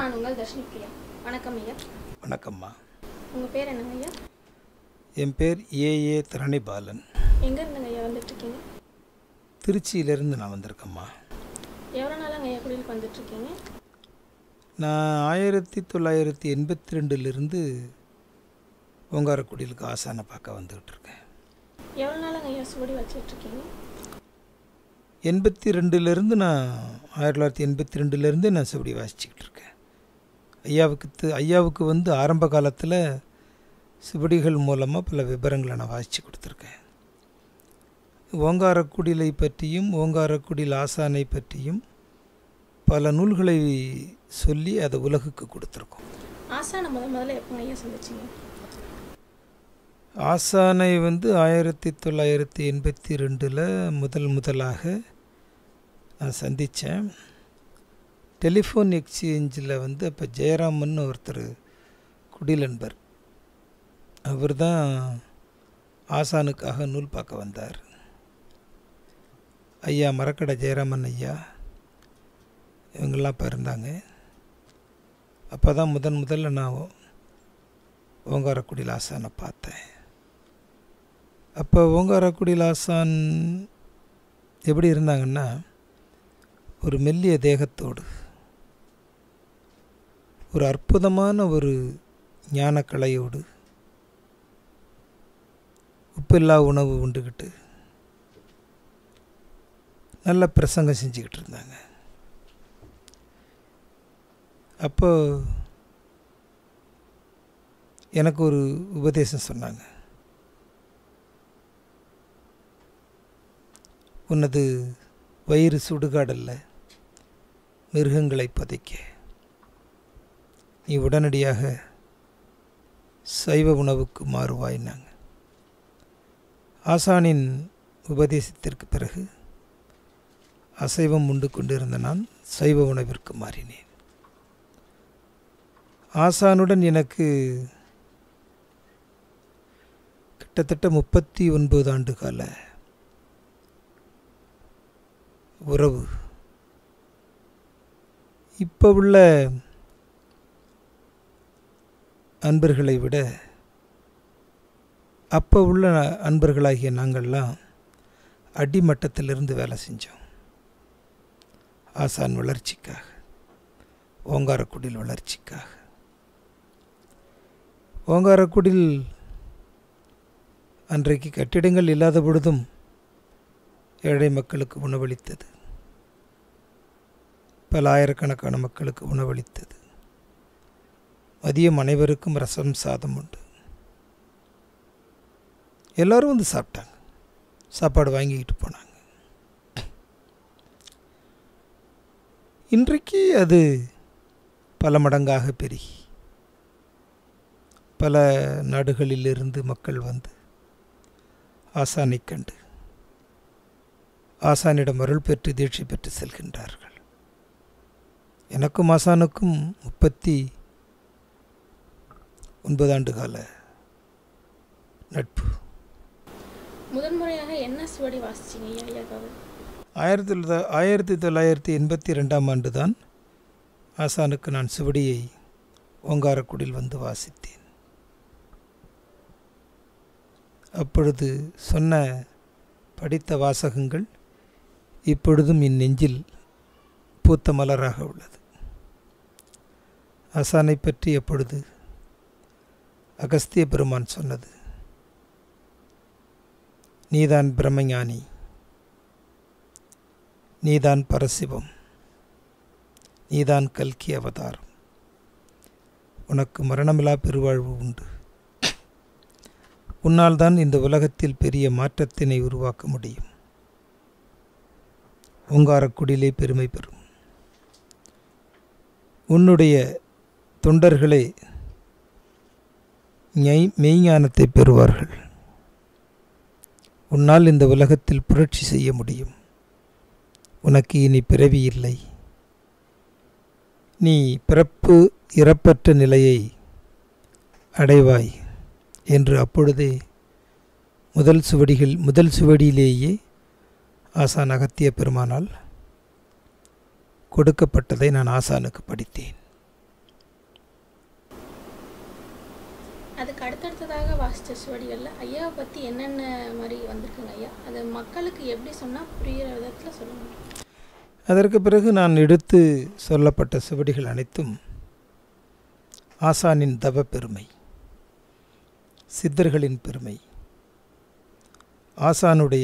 நான் உங்கள் தர்ஷினி பிரியா வணக்கம் ஐயா வணக்கம்மா உங்கள் பேர் என்னங்க ஐயா என் பேர் ஏஏ தரணிபாலன் எங்கே இருந்துங்க ஐயா வந்துட்டுருக்கீங்க திருச்சியிலேருந்து நான் வந்திருக்கேம்மா எவ்வளோ நாளாங்க ஐயா குடிலுக்கு வந்துட்டுருக்கீங்க நான் ஆயிரத்தி தொள்ளாயிரத்தி எண்பத்தி ரெண்டுலேருந்து ஓங்காரக்குடிலுக்கு ஆசானை பார்க்க வந்துக்கிட்டு இருக்கேன் எவ்வளோ நாளாங்க ஐயா சுவடி வச்சிட்ருக்கீங்க எண்பத்தி ரெண்டுலேருந்து நான் ஆயிரத்தி தொள்ளாயிரத்தி எண்பத்தி ரெண்டுலேருந்து நான் சுவடி வாசிச்சுக்கிட்டு இருக்கேன் ஐயாவுக்கு து- ஐயாவுக்கு வந்து ஆரம்ப காலத்தில் சுவடிகள் மூலமாக பல விவரங்களை நான் வாசித்து கொடுத்துருக்கேன் ஓங்காரக்குடிலை பற்றியும் ஓங்காரக்குடில் ஆசானை பற்றியும் பல நூல்களை சொல்லி அதை உலகுக்கு கொடுத்துருக்கோம் ஆசானை முத முதல்ல எப்போங்க ஐயா சந்திச்சிங்க ஆசானை வந்து ஆயிரத்தி தொள்ளாயிரத்தி எண்பத்தி ரெண்டில் முதல் முதலாக நான் சந்தித்தேன் டெலிஃபோன் எக்ஸ்சேஞ்சில் வந்து அப்போ ஜெயராமன் ஒருத்தர் குடிலன்பர் அவர் தான் ஆசானுக்காக நூல் பார்க்க வந்தார் ஐயா மரக்கடை ஜெயராமன் ஐயா இவங்கெல்லாம் இப்போ இருந்தாங்க அப்போ தான் முதன் முதல்ல நான் ஓங்காரக்குடியில் ஆசானை பார்த்தேன் அப்போ ஓங்காரக்குடியில் ஆசான் எப்படி இருந்தாங்கன்னா ஒரு மெல்லிய தேகத்தோடு ஒரு அற்புதமான ஒரு ஞானக்கலையோடு உப்பில்லா உணவு உண்டுக்கிட்டு நல்ல பிரசங்கம் செஞ்சுக்கிட்டு இருந்தாங்க அப்போ எனக்கு ஒரு உபதேசம் சொன்னாங்க உனது வயிறு சுடுகாடல்ல மிருகங்களை பதைக்க நீ உடனடியாக சைவ உணவுக்கு மாறுவாயினாங்க ஆசானின் உபதேசத்திற்கு பிறகு அசைவம் உண்டு கொண்டிருந்த நான் சைவ உணவிற்கு மாறினேன் ஆசானுடன் எனக்கு கிட்டத்தட்ட முப்பத்தி ஒன்பது ஆண்டு கால உறவு இப்போ உள்ள அன்பர்களை விட அப்போ உள்ள அன்பர்களாகிய நாங்கள்லாம் அடிமட்டத்திலிருந்து வேலை செஞ்சோம் ஆசான் வளர்ச்சிக்காக ஓங்காரக்குடில் வளர்ச்சிக்காக ஓங்காரக்குடில் அன்றைக்கு கட்டிடங்கள் இல்லாத பொழுதும் ஏழை மக்களுக்கு உணவளித்தது பல ஆயிரக்கணக்கான மக்களுக்கு உணவளித்தது மதியம் அனைவருக்கும் ரசம் சாதம் உண்டு எல்லாரும் வந்து சாப்பிட்டாங்க சாப்பாடு வாங்கிக்கிட்டு போனாங்க இன்றைக்கு அது பல மடங்காக பெருகி பல நாடுகளிலிருந்து மக்கள் வந்து ஆசானைக் கண்டு ஆசானிடம் அருள் பெற்று தீட்சை பெற்று செல்கின்றார்கள் எனக்கும் ஆசானுக்கும் முப்பத்தி ஒன்பது ஆண்டு கால நட்பு முதன்முறையாக என்ன சுவடி வாசிச்சிங்க ஐயா ஐயாக்காக ஆயிரத்தி தொள்ள ஆயிரத்தி தொள்ளாயிரத்தி எண்பத்தி ரெண்டாம் ஆண்டு தான் ஆசானுக்கு நான் சுவடியை ஓங்காரக்குடில் வந்து வாசித்தேன் அப்பொழுது சொன்ன படித்த வாசகங்கள் இப்பொழுதும் என் நெஞ்சில் பூத்த மலராக உள்ளது ஆசானை பற்றி எப்பொழுது அகஸ்திய பெருமான் சொன்னது நீதான் பிரம்மஞானி நீதான் பரசிவம் நீதான் கல்கி அவதாரம் உனக்கு மரணமில்லா பெருவாழ்வு உண்டு உன்னால் தான் இந்த உலகத்தில் பெரிய மாற்றத்தினை உருவாக்க முடியும் ஓங்காரக்குடிலே பெருமை பெறும் உன்னுடைய தொண்டர்களே ஞை- மெய்ஞானத்தை பெறுவார்கள் உன்னால் இந்த உலகத்தில் புரட்சி செய்ய முடியும் உனக்கு இனி பிறவி இல்லை நீ பிறப்பு இறப்பற்ற நிலையை அடைவாய் என்று அப்பொழுதே முதல் சுவடிகள் முதல் சுவடியிலேயே ஆசான் அகத்திய பெருமானால் கொடுக்கப்பட்டதை நான் ஆசானுக்கு படித்தேன் அதுக்கு அடுத்தடுத்ததாக வாசித்த சுவடிகளில் ஐயாவை பற்றி என்னென்ன மாதிரி வந்திருக்குங்க ஐயா அது மக்களுக்கு எப்படி சொன்னால் புரிகிற விதத்தில் சொல்லுங்க அதற்கு பிறகு நான் எடுத்து சொல்லப்பட்ட சுவடிகள் அனைத்தும் ஆசானின் தவ பெருமை சித்தர்களின் பெருமை ஆசானுடைய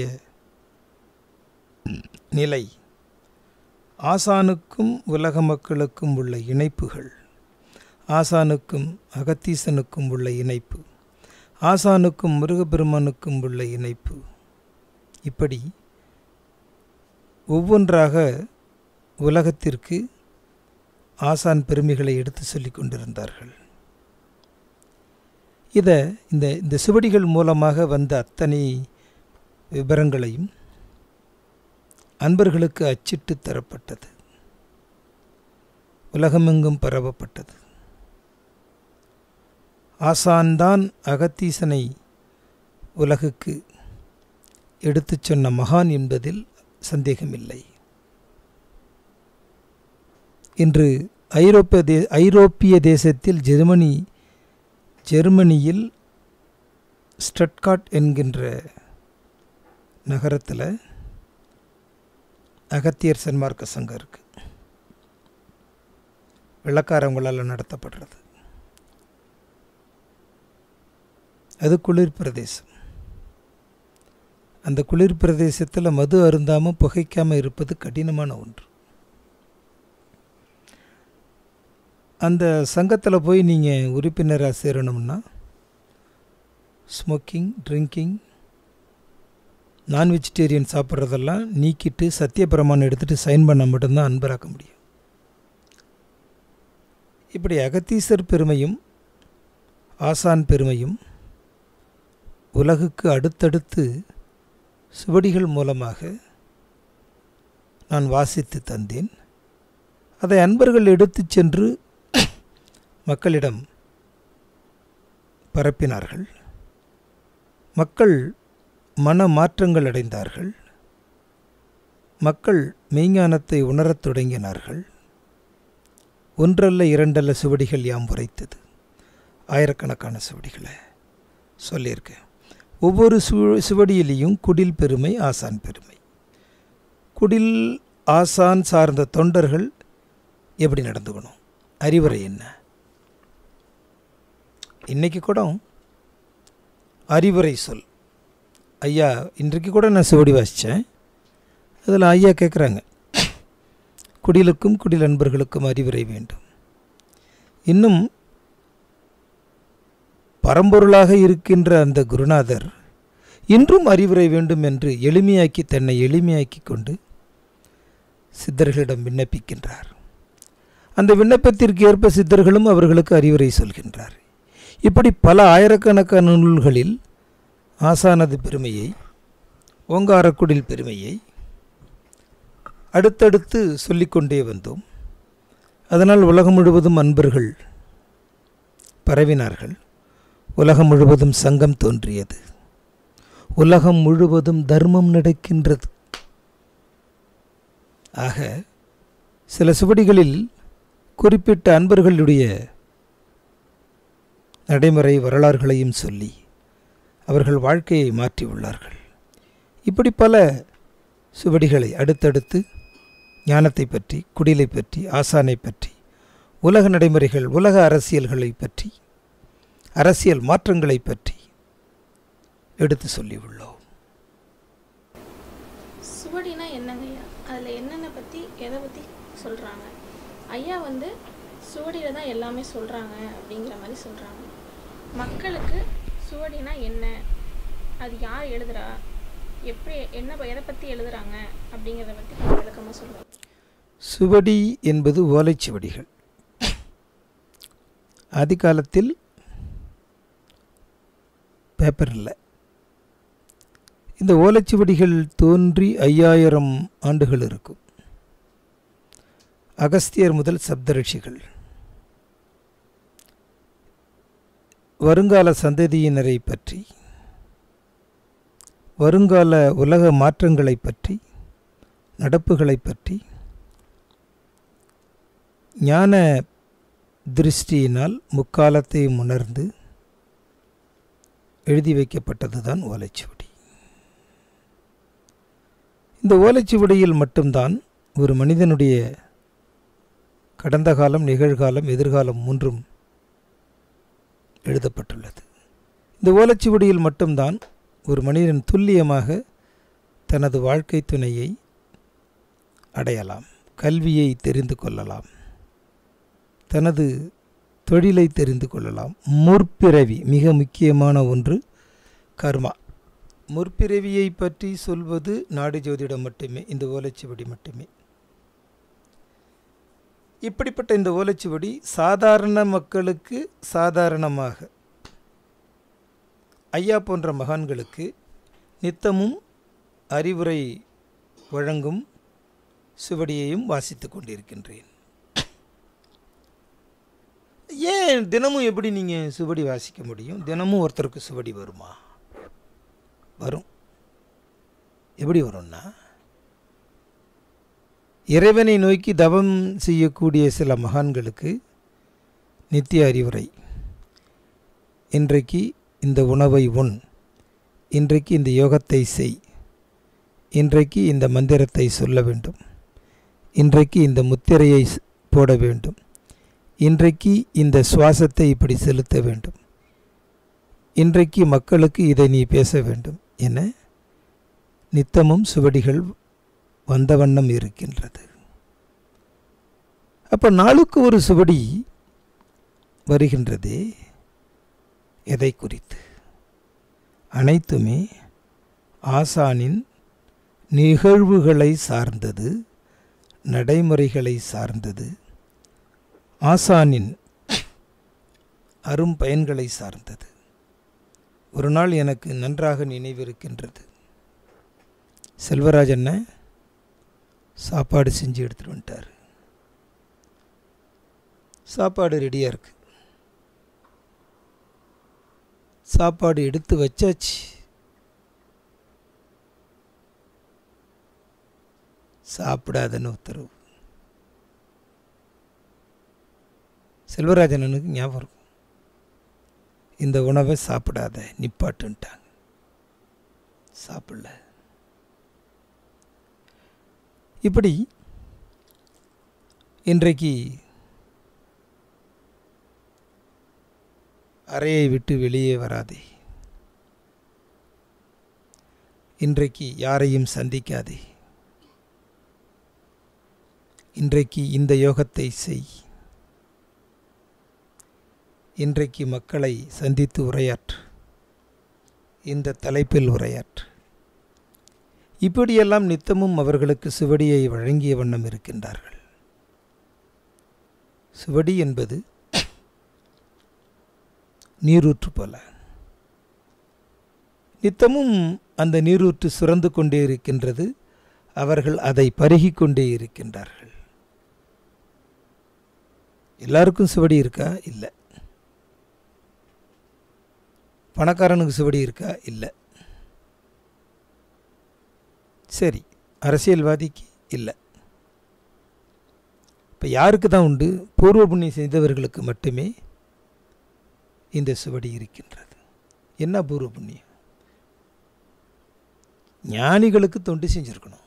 நிலை ஆசானுக்கும் உலக மக்களுக்கும் உள்ள இணைப்புகள் ஆசானுக்கும் அகத்தீசனுக்கும் உள்ள இணைப்பு ஆசானுக்கும் முருகப்பெருமானுக்கும் உள்ள இணைப்பு இப்படி ஒவ்வொன்றாக உலகத்திற்கு ஆசான் பெருமைகளை எடுத்து சொல்லிக் கொண்டிருந்தார்கள் இதை இந்த இந்த சுவடிகள் மூலமாக வந்த அத்தனை விவரங்களையும் அன்பர்களுக்கு அச்சிட்டு தரப்பட்டது உலகமெங்கும் பரவப்பட்டது ஆசான்தான் அகத்தீசனை உலகுக்கு எடுத்துச் சொன்ன மகான் என்பதில் சந்தேகமில்லை இன்று ஐரோப்பிய தே ஐரோப்பிய தேசத்தில் ஜெர்மனி ஜெர்மனியில் ஸ்டட்காட் என்கின்ற நகரத்தில் அகத்தியர் சன்மார்க்க சங்கம் இருக்கு வெள்ளக்காரவங்களால் நடத்தப்படுறது அது குளிர் பிரதேசம் அந்த குளிர் பிரதேசத்தில் மது அருந்தாமல் புகைக்காமல் இருப்பது கடினமான ஒன்று அந்த சங்கத்தில் போய் நீங்கள் உறுப்பினராக சேரணும்னா ஸ்மோக்கிங் ட்ரிங்கிங் நான் வெஜிடேரியன் சாப்பிட்றதெல்லாம் நீக்கிட்டு சத்தியபிரமாணம் எடுத்துகிட்டு சைன் பண்ண மட்டும்தான் அன்பராக்க முடியும் இப்படி அகத்தீசர் பெருமையும் ஆசான் பெருமையும் உலகுக்கு அடுத்தடுத்து சுவடிகள் மூலமாக நான் வாசித்து தந்தேன் அதை அன்பர்கள் எடுத்துச் சென்று மக்களிடம் பரப்பினார்கள் மக்கள் மன மாற்றங்கள் அடைந்தார்கள் மக்கள் மெய்ஞானத்தை உணரத் தொடங்கினார்கள் ஒன்றல்ல இரண்டல்ல சுவடிகள் யாம் உரைத்தது ஆயிரக்கணக்கான சுவடிகளை சொல்லியிருக்கேன் ஒவ்வொரு சு சுவடியிலையும் குடில் பெருமை ஆசான் பெருமை குடில் ஆசான் சார்ந்த தொண்டர்கள் எப்படி நடந்துக்கணும் அறிவுரை என்ன இன்னைக்கு கூட அறிவுரை சொல் ஐயா இன்றைக்கு கூட நான் சுவடி வாசித்தேன் அதில் ஐயா கேட்குறாங்க குடிலுக்கும் குடில் நண்பர்களுக்கும் அறிவுரை வேண்டும் இன்னும் பரம்பொருளாக இருக்கின்ற அந்த குருநாதர் இன்றும் அறிவுரை வேண்டும் என்று எளிமையாக்கி தன்னை எளிமையாக்கி கொண்டு சித்தர்களிடம் விண்ணப்பிக்கின்றார் அந்த விண்ணப்பத்திற்கு ஏற்ப சித்தர்களும் அவர்களுக்கு அறிவுரை சொல்கின்றார் இப்படி பல ஆயிரக்கணக்கான நூல்களில் ஆசானது பெருமையை ஓங்காரக்குடில் பெருமையை அடுத்தடுத்து சொல்லிக்கொண்டே வந்தோம் அதனால் உலகம் முழுவதும் அன்பர்கள் பரவினார்கள் உலகம் முழுவதும் சங்கம் தோன்றியது உலகம் முழுவதும் தர்மம் நடக்கின்றது ஆக சில சுவடிகளில் குறிப்பிட்ட அன்பர்களுடைய நடைமுறை வரலாறுகளையும் சொல்லி அவர்கள் வாழ்க்கையை மாற்றியுள்ளார்கள் இப்படி பல சுவடிகளை அடுத்தடுத்து ஞானத்தை பற்றி குடிலை பற்றி ஆசானை பற்றி உலக நடைமுறைகள் உலக அரசியல்களை பற்றி அரசியல் மாற்றங்களை பற்றி எடுத்து சொல்லியுள்ளோம் சுவடினா என்னங்க ஐயா அதில் என்னென்ன பற்றி எதை பற்றி சொல்கிறாங்க ஐயா வந்து சுவடியில் தான் எல்லாமே சொல்கிறாங்க அப்படிங்கிற மாதிரி சொல்கிறாங்க மக்களுக்கு சுவடினா என்ன அது யார் எழுதுறா எப்படி என்ன ப- எதை பற்றி எழுதுறாங்க அப்படிங்கிறத பற்றி கொஞ்சம் விளக்கமாக சொல்லுவாங்க சுவடி என்பது ஓலைச்சுவடிகள் ஆதி காலத்தில் பேப்பர் இல்லை இந்த ஓலைச்சுவடிகள் தோன்றி ஐயாயிரம் ஆண்டுகள் இருக்கும் அகஸ்தியர் முதல் சப்தரிஷிகள் வருங்கால சந்ததியினரை பற்றி வருங்கால உலக மாற்றங்களை பற்றி நடப்புகளை பற்றி ஞான திருஷ்டியினால் முக்காலத்தையும் உணர்ந்து எழுதி வைக்கப்பட்டது தான் ஓலைச்சுவடி இந்த ஓலைச்சுவடியில் மட்டும்தான் ஒரு மனிதனுடைய கடந்த காலம் நிகழ்காலம் எதிர்காலம் மூன்றும் எழுதப்பட்டுள்ளது இந்த ஓலைச்சுவடியில் மட்டும்தான் ஒரு மனிதன் துல்லியமாக தனது வாழ்க்கை துணையை அடையலாம் கல்வியை தெரிந்து கொள்ளலாம் தனது தொழிலை தெரிந்து கொள்ளலாம் முற்பிறவி மிக முக்கியமான ஒன்று கர்மா முற்பிறவியை பற்றி சொல்வது நாடு ஜோதிடம் மட்டுமே இந்த ஓலைச்சுவடி மட்டுமே இப்படிப்பட்ட இந்த ஓலைச்சுவடி சாதாரண மக்களுக்கு சாதாரணமாக ஐயா போன்ற மகான்களுக்கு நித்தமும் அறிவுரை வழங்கும் சுவடியையும் வாசித்து கொண்டிருக்கின்றேன் ஏன் தினமும் எப்படி நீங்கள் சுவடி வாசிக்க முடியும் தினமும் ஒருத்தருக்கு சுவடி வருமா வரும் எப்படி வரும்னா இறைவனை நோக்கி தவம் செய்யக்கூடிய சில மகான்களுக்கு நித்திய அறிவுரை இன்றைக்கு இந்த உணவை உண் இன்றைக்கு இந்த யோகத்தை செய் இன்றைக்கு இந்த மந்திரத்தை சொல்ல வேண்டும் இன்றைக்கு இந்த முத்திரையை ஸ்- போட வேண்டும் இன்றைக்கு இந்த சுவாசத்தை இப்படி செலுத்த வேண்டும் இன்றைக்கு மக்களுக்கு இதை நீ பேச வேண்டும் என நித்தமும் சுவடிகள் வந்த வண்ணம் இருக்கின்றது அப்போ நாளுக்கு ஒரு சுவடி வருகின்றதே எதை குறித்து அனைத்துமே ஆசானின் நிகழ்வுகளை சார்ந்தது நடைமுறைகளை சார்ந்தது ஆசானின் அரும் பயன்களை சார்ந்தது ஒரு நாள் எனக்கு நன்றாக நினைவிருக்கின்றது செல்வராஜ் அண்ணன் சாப்பாடு செஞ்சு எடுத்துட்டு வந்துட்டார் சாப்பாடு ரெடியாக இருக்கு சாப்பாடு எடுத்து வச்சாச்சு சாப்பிடாதன்னு உத்தரவு செல்வராஜனனுக்கு ஞாபகம் இருக்கும் இந்த உணவை சாப்பிடாத நிப்பாட்டுன்ட்டாங்க சாப்பிடல இப்படி இன்றைக்கு அறையை விட்டு வெளியே வராதே இன்றைக்கு யாரையும் சந்திக்காதே இன்றைக்கு இந்த யோகத்தை செய் இன்றைக்கு மக்களை சந்தித்து உரையாற்று இந்த தலைப்பில் உரையாற்று இப்படியெல்லாம் நித்தமும் அவர்களுக்கு சுவடியை வழங்கிய வண்ணம் இருக்கின்றார்கள் சுவடி என்பது நீரூற்று போல நித்தமும் அந்த நீரூற்று சுரந்து கொண்டே இருக்கின்றது அவர்கள் அதை பருகிக் கொண்டே இருக்கின்றார்கள் எல்லாருக்கும் சுவடி இருக்கா இல்லை பணக்காரனுக்கு சுவடி இருக்கா இல்லை சரி அரசியல்வாதிக்கு இல்லை இப்போ யாருக்கு தான் உண்டு பூர்வ புண்ணியம் செய்தவர்களுக்கு மட்டுமே இந்த சுவடி இருக்கின்றது என்ன பூர்வ புண்ணியம் ஞானிகளுக்கு தொண்டு செஞ்சுருக்கணும்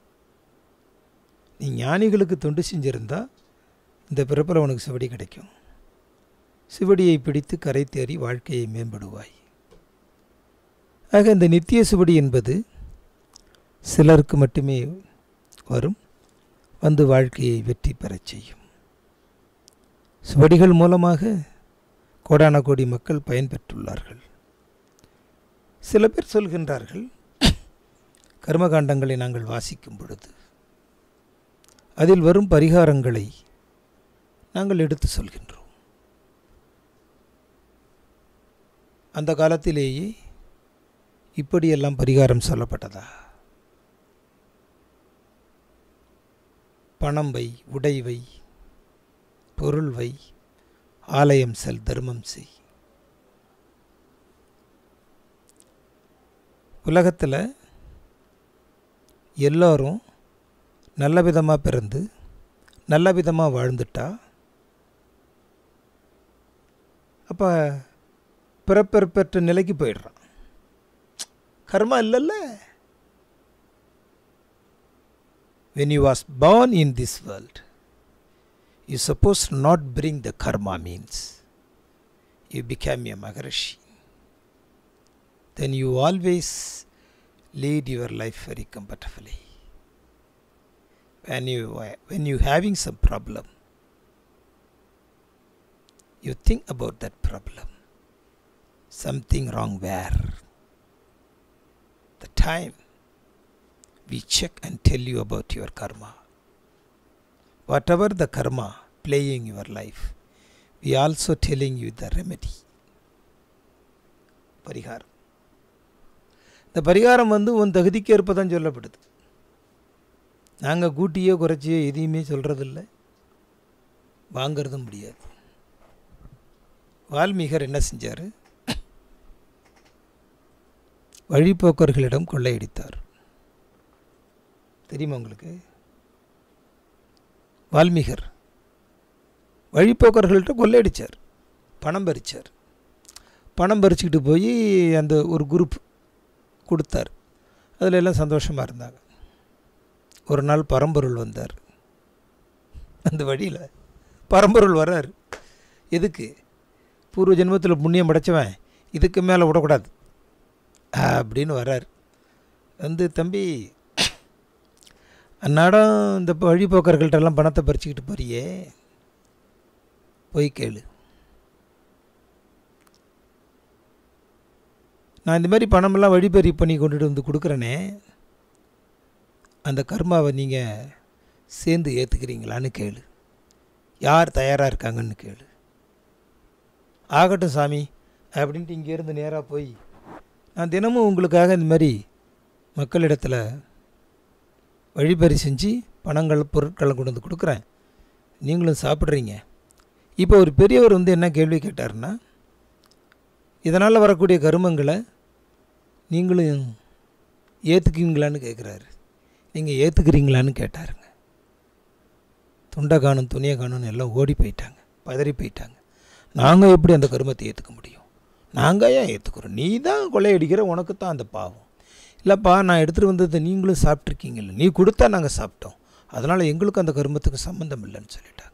நீ ஞானிகளுக்கு தொண்டு செஞ்சிருந்தா இந்த பிறப்பில் உனக்கு சுவடி கிடைக்கும் சுவடியை பிடித்து கரை தேறி வாழ்க்கையை மேம்படுவாய் ஆக இந்த நித்திய சுவடி என்பது சிலருக்கு மட்டுமே வரும் வந்து வாழ்க்கையை வெற்றி பெறச் செய்யும் சுவடிகள் மூலமாக கோடான கோடி மக்கள் பயன்பெற்றுள்ளார்கள் சில பேர் சொல்கின்றார்கள் கர்மகாண்டங்களை நாங்கள் வாசிக்கும் பொழுது அதில் வரும் பரிகாரங்களை நாங்கள் எடுத்து சொல்கின்றோம் அந்த காலத்திலேயே இப்படியெல்லாம் பரிகாரம் சொல்லப்பட்டதா பணம் வை உடை வை பொருள் வை ஆலயம் செல் தர்மம் செய் உலகத்தில் எல்லோரும் நல்ல விதமாக பிறந்து நல்ல விதமாக வாழ்ந்துட்டா அப்போ பிறப்பெறப்பெற்ற நிலைக்கு போயிடுறான் கர்மா இல்லைல்ல when you was born in this world you suppose not bring the karma means you become a Maharishi then you always lead your life very comfortably when you when you having some problem you think about that problem something wrong where the time we check and tell you about your karma whatever the karma playing your life we also telling you the remedy பரிகாரம் இந்த பரிகாரம் வந்து உன் தகுதிக்கு ஏற்ப தான் சொல்லப்படுது நாங்கள் கூட்டியோ குறைச்சியோ எதையுமே சொல்கிறதில்ல வாங்கிறதும் முடியாது வால்மீகர் என்ன செஞ்சார் வழிப்போக்கர்களிடம் கொள்ளையடித்தார் தெரியுமா உங்களுக்கு வால்மீகர் வழிப்போக்கர்கள்ட்ட கொள்ளையடித்தார் பணம் பறிச்சார் பணம் பறிச்சுக்கிட்டு போய் அந்த ஒரு குரூப் கொடுத்தார் அதில் எல்லாம் சந்தோஷமாக இருந்தாங்க ஒரு நாள் பரம்பொருள் வந்தார் அந்த வழியில் பரம்பொருள் வர்றார் எதுக்கு பூர்வ ஜென்மத்தில் புண்ணியம் படைச்சவன் இதுக்கு மேலே விடக்கூடாது அப்படின்னு வர்றார் வந்து தம்பி அன்னாடம் இந்த வழிபோக்கர்கள்ட்டெல்லாம் பணத்தை பறிச்சுக்கிட்டு போறியே போய் கேளு நான் இந்த மாதிரி பணமெல்லாம் வழிபறி பண்ணி கொண்டுட்டு வந்து கொடுக்குறேனே அந்த கர்மாவை நீங்கள் சேர்ந்து ஏற்றுக்கிறீங்களான்னு கேளு யார் தயாராக இருக்காங்கன்னு கேளு ஆகட்டும் சாமி அப்படின்ட்டு இங்கேருந்து நேராக போய் நான் தினமும் உங்களுக்காக இந்த மாதிரி மக்களிடத்தில் வழிபறி செஞ்சு பணங்கள் பொருட்களை கொண்டு வந்து கொடுக்குறேன் நீங்களும் சாப்பிட்றீங்க இப்போ ஒரு பெரியவர் வந்து என்ன கேள்வி கேட்டாருன்னா இதனால் வரக்கூடிய கருமங்களை நீங்களும் ஏற்றுக்குவீங்களான்னு கேட்குறாரு நீங்கள் ஏற்றுக்கிறீங்களான்னு கேட்டாருங்க துண்டை காணும் துணியை காணும்னு எல்லாம் ஓடி போயிட்டாங்க பதறி போயிட்டாங்க நாங்கள் எப்படி அந்த கருமத்தை ஏற்றுக்க முடியும் நாங்கள் ஏன் ஏற்றுக்குறோம் நீ தான் கொள்ளையடிக்கிற உனக்கு தான் அந்த பாவம் இல்லைப்பா நான் எடுத்துகிட்டு வந்ததை நீங்களும் சாப்பிட்ருக்கீங்கல்ல நீ கொடுத்தா நாங்கள் சாப்பிட்டோம் அதனால் எங்களுக்கும் அந்த கருமத்துக்கு சம்மந்தம் இல்லைன்னு சொல்லிட்டாங்க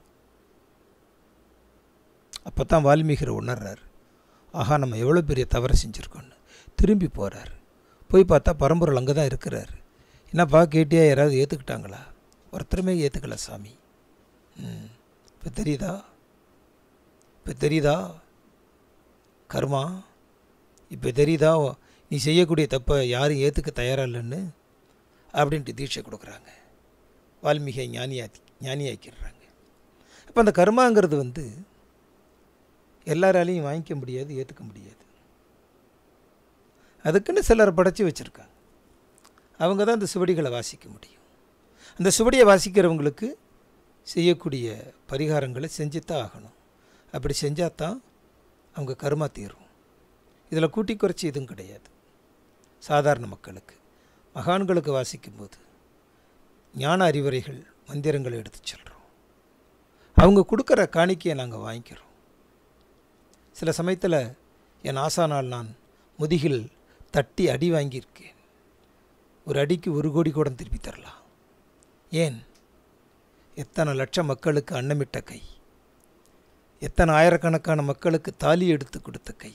அப்போ தான் வால்மீகர் உணர்றாரு ஆஹா நம்ம எவ்வளோ பெரிய தவறை செஞ்சுருக்கோன்னு திரும்பி போகிறார் போய் பார்த்தா பரம்பொருள் அங்கே தான் இருக்கிறார் என்னப்பா கேட்டியா யாராவது ஏற்றுக்கிட்டாங்களா ஒருத்தருமே ஏற்றுக்கல சாமி ம் இப்போ தெரியுதா இப்போ தெரியுதா கர்மா இப்போ தெரியுதா நீ செய்யக்கூடிய தப்பை யாரும் ஏற்றுக்க தயாராக இல்லைன்னு அப்படின்ட்டு தீட்சை கொடுக்குறாங்க வால்மீகை ஞானியா ஞானியாக்கிடுறாங்க அப்போ அந்த கர்மாங்கிறது வந்து எல்லாராலையும் வாங்கிக்க முடியாது ஏற்றுக்க முடியாது அதுக்குன்னு சிலர் படைச்சி வச்சுருக்காங்க அவங்க தான் அந்த சுவடிகளை வாசிக்க முடியும் அந்த சுவடியை வாசிக்கிறவங்களுக்கு செய்யக்கூடிய பரிகாரங்களை செஞ்சு தான் ஆகணும் அப்படி செஞ்சால் தான் அவங்க கருமா தீரும் இதில் கூட்டி குறைச்சி எதுவும் கிடையாது சாதாரண மக்களுக்கு மகான்களுக்கு வாசிக்கும்போது ஞான அறிவுரைகள் மந்திரங்களை எடுத்து சொல்கிறோம் அவங்க கொடுக்குற காணிக்கையை நாங்கள் வாங்கிக்கிறோம் சில சமயத்தில் என் ஆசானால் நான் முதுகில் தட்டி அடி வாங்கியிருக்கேன் ஒரு அடிக்கு ஒரு கோடி கூட திருப்பி தரலாம் ஏன் எத்தனை லட்சம் மக்களுக்கு அன்னமிட்ட கை எத்தனை ஆயிரக்கணக்கான மக்களுக்கு தாலி எடுத்து கொடுத்த கை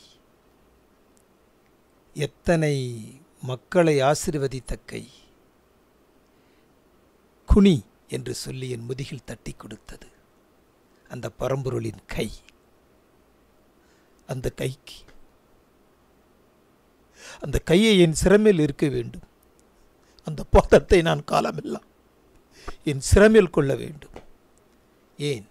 எத்தனை மக்களை ஆசிர்வதித்த கை குனி என்று சொல்லி என் முதுகில் தட்டி கொடுத்தது அந்த பரம்பொருளின் கை அந்த கைக்கு அந்த கையை என் சிறமையில் இருக்க வேண்டும் அந்த பாதத்தை நான் காலமெல்லாம் என் சிறமையில் கொள்ள வேண்டும் ஏன்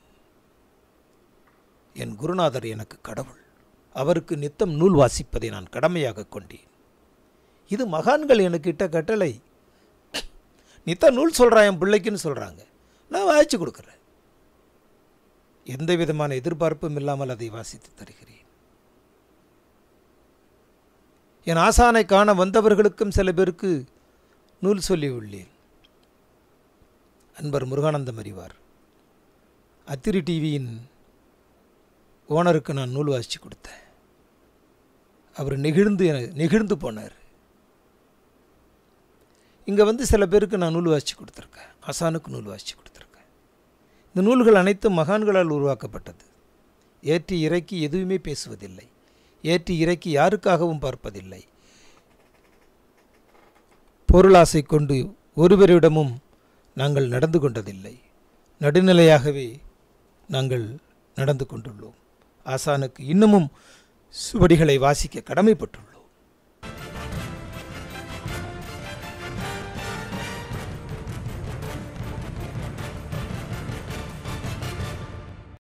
என் குருநாதர் எனக்கு கடவுள் அவருக்கு நித்தம் நூல் வாசிப்பதை நான் கடமையாக கொண்டேன் இது மகான்கள் எனக்கு இட்ட கட்டளை நித்த நூல் சொல்கிறான் என் பிள்ளைக்குன்னு சொல்கிறாங்க நான் வாசித்து கொடுக்குறேன் எந்த விதமான எதிர்பார்ப்பும் இல்லாமல் அதை வாசித்து தருகிறேன் என் ஆசானை காண வந்தவர்களுக்கும் சில பேருக்கு நூல் சொல்லி உள்ளேன் அன்பர் முருகானந்தம் அறிவார் அத்திரி டிவியின் ஓனருக்கு நான் நூல் வாசித்து கொடுத்தேன் அவர் நெகிழ்ந்து நெகிழ்ந்து போனார் இங்கே வந்து சில பேருக்கு நான் நூல் வாசித்து கொடுத்துருக்கேன் ஆசானுக்கு நூல் வாசித்து கொடுத்துருக்கேன் இந்த நூல்கள் அனைத்தும் மகான்களால் உருவாக்கப்பட்டது ஏற்றி இறக்கி எதுவுமே பேசுவதில்லை ஏற்றி இறக்கி யாருக்காகவும் பார்ப்பதில்லை பொருளாசை கொண்டு ஒருவரிடமும் நாங்கள் நடந்து கொண்டதில்லை நடுநிலையாகவே நாங்கள் நடந்து கொண்டுள்ளோம் ஆசானுக்கு இன்னமும் சுவடிகளை வாசிக்க கடமைப்பட்டுள்ளோம்